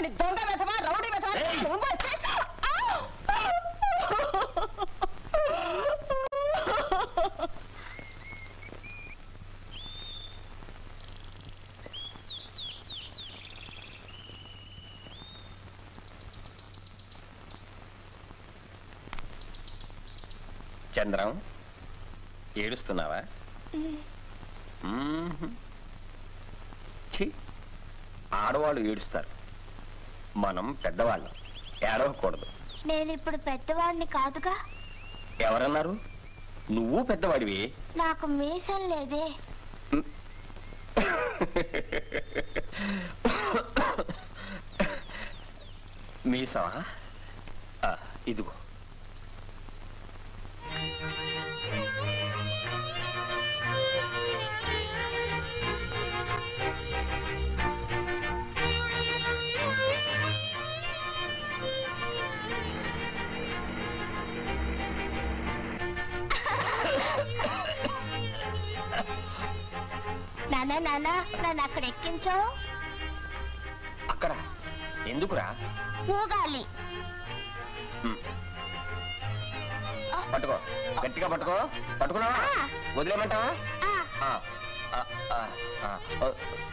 అని దొంగ వెధవా రౌడీ వెధవా ఏయ్! నువ్వు వచ్చి, ఆ! చంద్రం ఏడుస్తున్నావా మ్మ్హ్. ఛీ ఆడవాళ్ళు ఏడుస్తారు మనం పెద్దవాళ్ళం ఏడవకూడదు నేను ఇప్పుడు పెద్దవాడిని కాదుగా ఎవరన్నారు నువ్వు పెద్దవాడివి నాకు మీసం లేదే మీసమా ఆ, ఇదిగో నానా నానా నన్ను అక్కడ ఎక్కించావు అక్కడ ఎందుకురా ఊగాలి మ్. పట్టుకో గట్టిగా పట్టుకో పట్టుకున్నావా ఆ. వదిలేమంటావా ఆ, ఆ, ఆ, ఆ, ఆ. ఓ.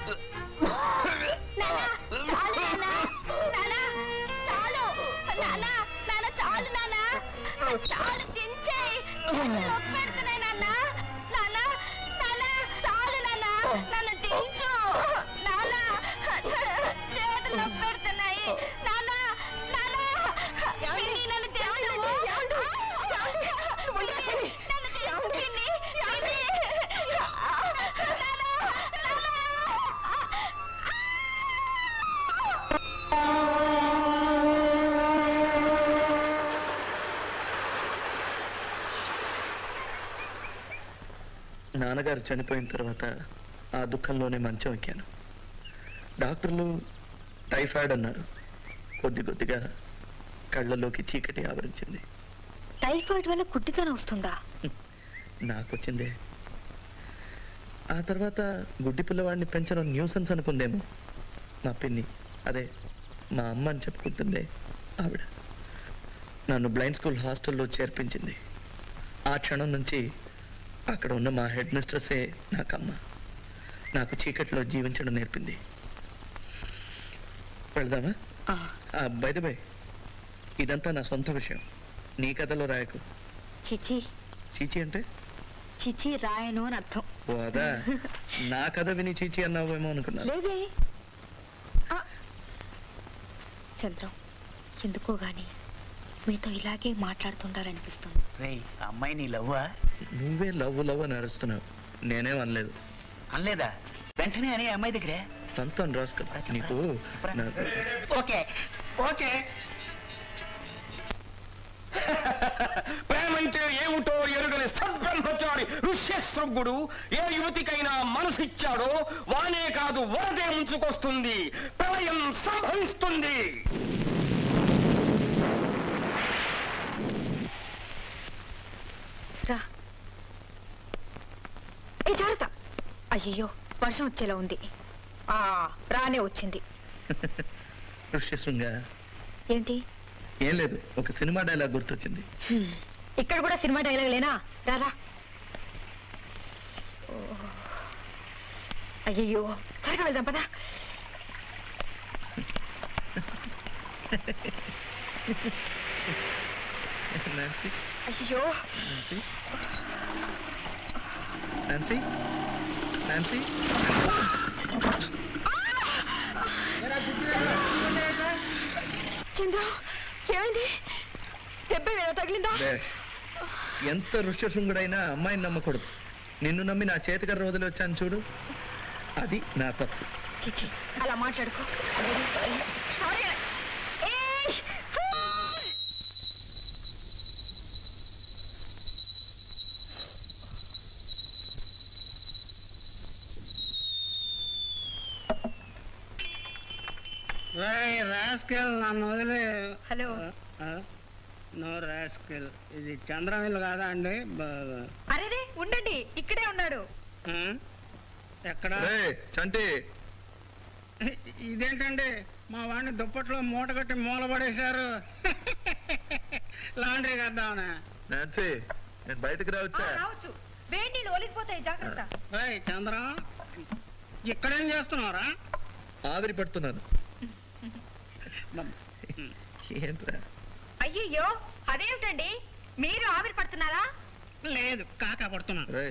నానా చాలు నానా నానా చాలు నానా నానా చాలు నానా చాలు దించేయ్ నొప్పి పెడుతున్నాయి నాన్నా నానా నానా చాలు నానా నన్ను దించు నానా చేతులు నొప్పి పెడుతున్నాయి నానా నానా పిన్ని నన్ను దించు నన్ను దించు పిన్ని పిన్ని నానా నాన్నగారు చనిపోయిన తర్వాత ఆ దుఃఖంలోనే మంచం ఎక్కాను డాక్టర్లు టైఫాయిడ్ అన్నారు కొద్ది కొద్దిగా కళ్ళలోకి చీకటి ఆవరించింది టైఫాయిడ్ వల్ల గుడ్డితనం వస్తుందా నాకు వచ్చిందే ఆ తర్వాత గుడ్డి పిల్లవాడిని పెంచడం న్యూసెన్స్ అనుకుందేమో మా పిన్ని అదే మా అమ్మ అని చెప్పుకుంటుందే ఆవిడ నన్ను బ్లైండ్ స్కూల్ హాస్టల్లో చేర్పించింది ఆ క్షణం నుంచి అక్కడ ఉన్న మా హెడ్ మిస్ట్రెస్సే నాకమ్మ నాకు చీకట్లో జీవించడం నేర్పింది వెళ్దామా బై బై ఇదంతా నా సొంత విషయం నీ కథలో రాయకు చిచి చీచి అంటే చిచి రాయను అని అర్థం ఓ అదా నా కథ విని చీచి అన్నావేమో అనుకున్నా లేదే ఆ. చంద్రం ఎందుకో గాని మీతో ఇలాగే మాట్లాడుతుండాలనిపిస్తుంది రేయ్ అమ్మాయి నీ లవ్వా నువ్వే లవ్ లవ్ అని అరుస్తున్నావు నేనేం అనలేదు అనలేదా వెంటనే అనే అమ్మాయి దగ్గరే తంతం రాసుకో నీకు నాకు ఓకే ఓకే ప్రేమంటే ఏమిటో ఎరుగని సద్బ్రహ్మచారి ఋష్యశృంగుడు ఏ యువతికైనా మనసిచ్చాడో వానే కాదు వరదే ముంచుకొస్తుంది ప్రళయం సంభవిస్తుంది రా ఏ జాగ్రత్త అయ్యయ్యో వర్షం వచ్చేలా ఉంది ఆ రానే వచ్చింది ఋష్యశృంగ ఏంటి ఏం లేదు ఒక సినిమా డైలాగ్ గుర్తొచ్చింది హ్మ్. ఇక్కడ కూడా సినిమా డైలాగ్ లేనా రా రా ఓ. అయ్యయ్యో త్వరగా వెళ్దాం పదా నాన్సీ అయ్యో నాన్సీ నాన్సీ నాన్సీ చంద్ర ఏమైంది దెబ్బ ఏదో తగిలిందా బేష్. ఎంత ఋష్యశృంగుడైనా అమ్మాయిని నమ్మకూడదు నిన్ను నమ్మి నా చేతికర్ర వదిలి వచ్చాను చూడు అది నా తప్పు చిచి అలా మాట్లాడుకో సారీ ఏయ్! ఫూల్! రాస్కెల్ నన్ను వదిలే హలో నో రాస్కెల్ ఇది చంద్రమిల్ కాదా అండి బ- అరేరే ఉండండి ఇక్కడే ఉన్నాడు ఆ? ఎక్కడ రేయ్, చంటి ఇదేంటండి మా వాడిని దుప్పట్లో మూట కట్టి మూల పడేశారు లాండ్రీ కద్దామని నాన్సీ నేను బయటకు రావచ్చా రావచ్చు వేడి నీళ్ళు ఒలిగిపోతాయి జాగ్రత్త రేయ్ చంద్రం ఇక్కడేం చేస్తున్నావురా ఆవిరి పడుతున్నాను ఏంట్రా అయ్యయ్యో అదేమిటండి మీరు ఆవిరి పడుతున్నారా లేదు కాకా పడుతున్నాను రే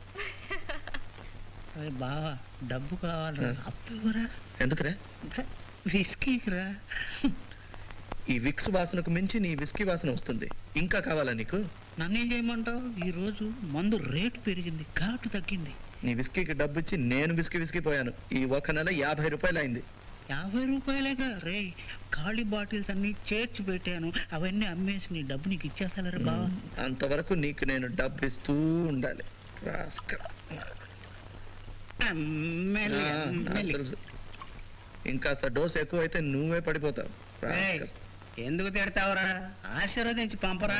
అరే బావా డబ్బు కావాలి ఆ. అప్పు ఇవ్వరా ఎందుకురా విస్కీరా ఈ విక్స్ వాసనకు మించి నీ విస్కీ వాసన వస్తుంది ఇంకా కావాలా నీకు నన్నేం చేయమంటావు ఈ రోజు మందు రేటు పెరిగింది ఘాటు తగ్గింది నీ విస్కీకి డబ్బు ఇచ్చి నేను విస్కీ విస్కీ పోయాను ఈ ఒక నెల యాభై రూపాయలు అయింది యాభై రూపాయలేగా రే ఖాళీ బాటిల్స్ అన్ని చేర్చి పెట్టాను అవన్నీ అమ్మేసి నీ డబ్బు నీకు ఇచ్చేస్తారా బావా అంతవరకు నీకు నేను డబ్బు ఇస్తూ ఉండాలి రాస్కల్. ఆ, మెల్లిగా, ఆ, నాకు మెల్లిగా. తెలుసు. ఇంకాస్త డోస్ ఎక్కువ అయితే నువ్వే పడిపోతావు ఏయ్, రాస్కల్. ఎందుకు తిడతావురా ఆశీర్వదించి పంపరా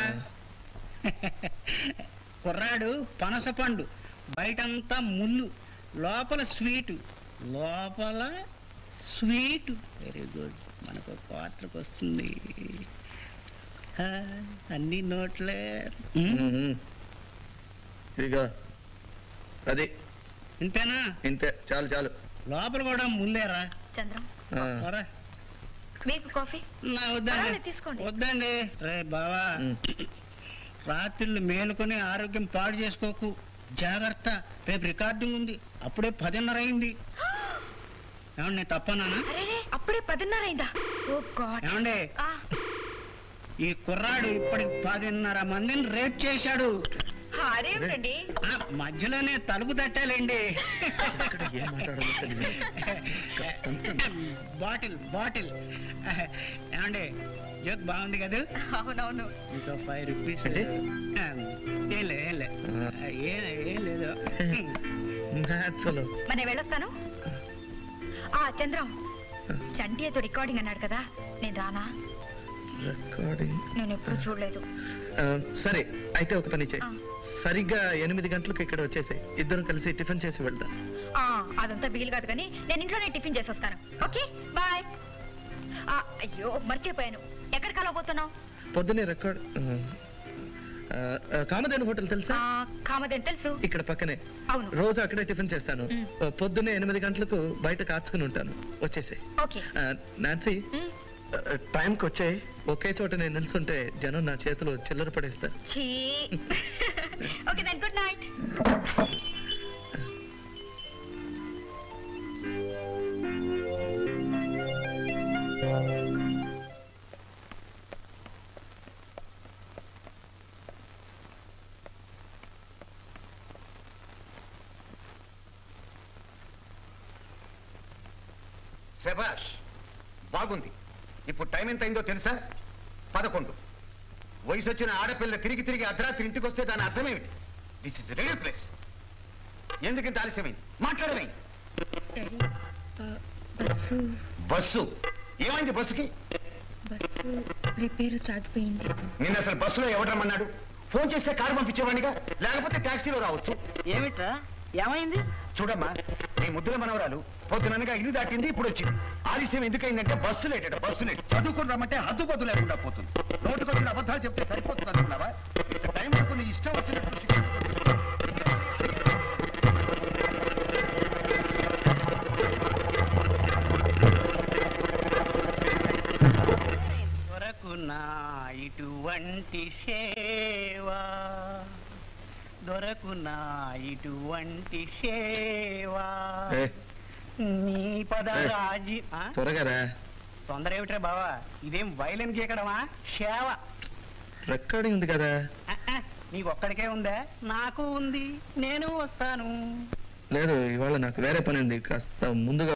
కుర్రాడు పనస పండు బయటంతా ముళ్ళు లోపల స్వీటు లోపల స్వీటు వెరీ గుడ్ మనకు క్వార్టర్కి వస్తుంది ఆ, అన్ని నోట్లే ఉమ్, ఉమ్. ఇదిగో అది ఇంతేనా ఇంతే చాలు చాలు లోపల కూడా ముల్లేరా చంద్రం ఆ, పోరా. మీకు కాఫీ నా వద్దండి పర్వాలేదు, తీసుకోండి. వద్దండి రే బావా ఉమ్. రాత్రిళ్ళు మేలుకొని ఆరోగ్యం పాడు చేసుకోకు జాగ్రత్త రేపు రికార్డింగ్ ఉంది అప్పుడే పదిన్నర అయింది ఏమండి నేను తప్పనానా అరే అప్పుడే పదిన్నర అయిందా ఓ గాడ్ ఏమండి ఈ కుర్రాడు ఇప్పటికి పదిన్నర మందిని రేప్ చేశాడు అదేమిటండి ఆ, మధ్యలోనే తలుపు తట్టాలండి ఇక్కడ ఏం మాట్లాడాలో తెలియదు. బాటిల్ బాటిల్ ఏమండి జోక్ బాగుంది కదా అవునవును ఇంకో ఫైవ్ రూపీస్ ఏంటి? ఏం లేదు ఏం లేదు ఆ. ఏం ఏం లేదు Mad fellow. మరి నేను వెళ్ళొస్తాను ఆ చంద్రం చంటి ఏదో రికార్డింగ్ అన్నాడు కదా నేను రానా Recording. నేను ఎప్పుడు చూడలేదు ఆ, సరే అయితే ఒక పని చేయి ఆ. సరిగ్గా ఎనిమిది గంటలకు ఇక్కడ వచ్చేసాయి ఇద్దరం కలిసి టిఫిన్ చేసి వెళ్దాం ఆ అదంతా వీలు కాదు కానీ నేను ఇంట్లోనే టిఫిన్ చేసి వస్తాను ఓకే బాయ్ అయ్యో మర్చిపోయాను ఎక్కడ కలవబోతున్నావు పొద్దునే రికార్డ్ కామధేను హోటల్ తెలుసా కామదేని తెలుసు ఇక్కడ పక్కనే అవును రోజు అక్కడే టిఫిన్ చేస్తాను మ్. ఆ, పొద్దున్నే ఎనిమిది గంటలకు బయట కాచుకుని ఉంటాను వచ్చేసాయి ఓకే నాన్సీ మ్, టైంకి వచ్చాయి ఒకే చోట నేను నిల్చుంటే జనం నా చేతిలో చిల్లర పడేస్తారు ఛీ ఓకే దెన్ గుడ్ నైట్ శభాష్ బాగుంది ఇప్పుడు టైం ఎంత అయిందో తెలుసా పదకొండు వయసు వచ్చిన ఆడపిల్ల తిరిగి తిరిగి అర్ధరాత్రి ఇంటికి వస్తే దాని అర్థం ఏమిటి దిస్ ఇస్ రేడియో ప్లేస్ ఎందుకు ఇంత ఆలస్యమైంది మాట్లాడమే బస్సు బస్సు ఏమైంది బస్సుకి బస్సు రిపేరు చాటిపోయింది నిన్న అసలు బస్సులో ఎవడు రమ్మన్నాడు ఫోన్ చేస్తే కారు పంపించేవాడిగా లేకపోతే ట్యాక్సీలో రావచ్చు ఏమిట్రా ఏమైంది చూడమ్మా నీ ముద్దుల మనవరాలు పొద్దుననగా ఇల్లు దాటింది ఇప్పుడు వచ్చింది ఆలస్యం ఎందుకైందంటే బస్సు లేటట బస్సు లేట్ చదువుకుని రమ్మంటే హద్దుపద్దు లేకుండా పోతుంది నోటుకొచ్చిన అబద్ధాలు చెప్తే సరిపోతుంది అనుకున్నావా ఇక టైం వరకు నీ ఇష్టం వచ్చినట్టు రుచి. వరకు నా ఇటువంటి సేవా దొరకునా ఇటువంటి సేవా ఏ, నీ పదరాజి ఆ? త్వరగా రా తొందర ఏమిట్రా బావా ఇదేం వైలెన్ గీకడమా సేవ రికార్డింగ్ ఉంది కదా ఆ, ఆ, నీకు ఒక్కడికే ఉందా నాకు ఉంది నేను వస్తాను లేదు ఇవాళ నాకు వేరే పని ఉంది కాస్త ముందుగా